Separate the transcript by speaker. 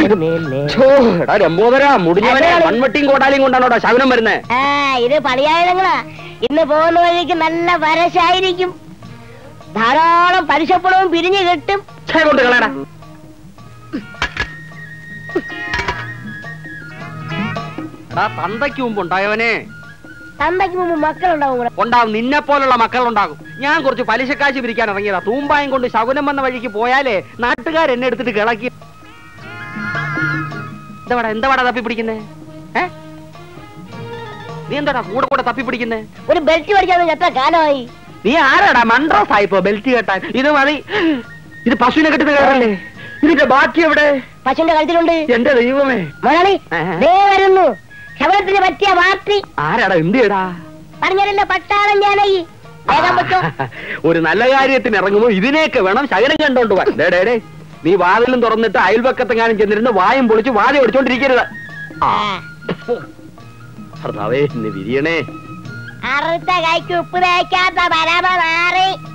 Speaker 1: ഛോ, എടാ ലംബോദര മുടിഞ്ഞവനെ മൺവെട്ടിയും കോടാലിയും കൊണ്ടാണോടാ ശകുനം വരുന്നേ
Speaker 2: ആ ഇത് പണിയായുധങ്ങളാ ഇന്ന് പോകുന്ന വഴിക്ക് നല്ല വരശായിരിക്കും ധാരാളം പലിശപ്പണവും പിരിഞ്ഞു കിട്ടും
Speaker 1: ഛേ, കൊണ്ട് കളയടാ എടാ തന്തയ്ക്ക് മുമ്പ് ഉണ്ടായവനെ
Speaker 2: തന്തയ്ക്ക് മുമ്പ് മക്കളുണ്ടാവും കൂടെ
Speaker 1: ഉണ്ടാവും നിന്നെ പോലുള്ള മക്കളുണ്ടാകും ഞാൻ കുറച്ച് പലിശക്കാശ് പിരിക്കാൻ ഇറങ്ങിയതാ തൂമ്പായം കൊണ്ട് ശകുനം വന്ന വഴിക്ക് പോയാലേ നാട്ടുകാർ എന്നെ എടുത്തിട്ട് കിളക്കി എന്താടാ എന്താടാ തപ്പി പിടിക്കുന്നേ ഏ നീ എന്താടാ കൂടെ കൂടെ തപ്പി പിടിക്കുന്നേ
Speaker 2: ഒരു ബെൽറ്റ് പഠിക്കാൻ എത്ര കാലമായി
Speaker 1: നീ ആരാടാ മൺട്രോസ് ആയിപ്പോ ബെൽറ്റ് കെട്ടാൻ ഇത് മതി ഇത് പശുവിനെ കെട്ടുന്ന കയറല്ലേ ഇതിന്റെ ബാക്കി എവിടെ
Speaker 2: പശുവിന്റെ കഴുത്തിലുണ്ട്
Speaker 1: എന്റെ ദൈവമേ
Speaker 2: മുതലാളി
Speaker 1: ആഹാ.
Speaker 2: ദേ വരുന്നു ശബരത്തിന് പറ്റിയ പാർട്ടി
Speaker 1: ആരാടാ എന്തിയടാ
Speaker 2: പറഞ്ഞില്ല പട്ടാളം ഞാനായി വേഗം പറ്റോ
Speaker 1: ഒരു നല്ല കാര്യത്തിന് ഇറങ്ങുമ്പോ ഇതിനെയൊക്കെ വേണം ശകലം കണ്ടോണ്ട് പോവാൻ ദേ, ദേ, ദേ. നീ വാതിലും തുറന്നിട്ട് അയൽപക്കത്തെങ്ങാനും ചെന്നിരുന്ന് വായും പൊളിച്ച് വാതി ഓടിച്ചോണ്ടിരിക്കരുത് ആ. ഭർത്താവേ ഇന്ന് വിരിയണേ
Speaker 2: അറുത്ത കൈക്ക് ഉപ്പ് തേക്കാത്ത പരമ നാറി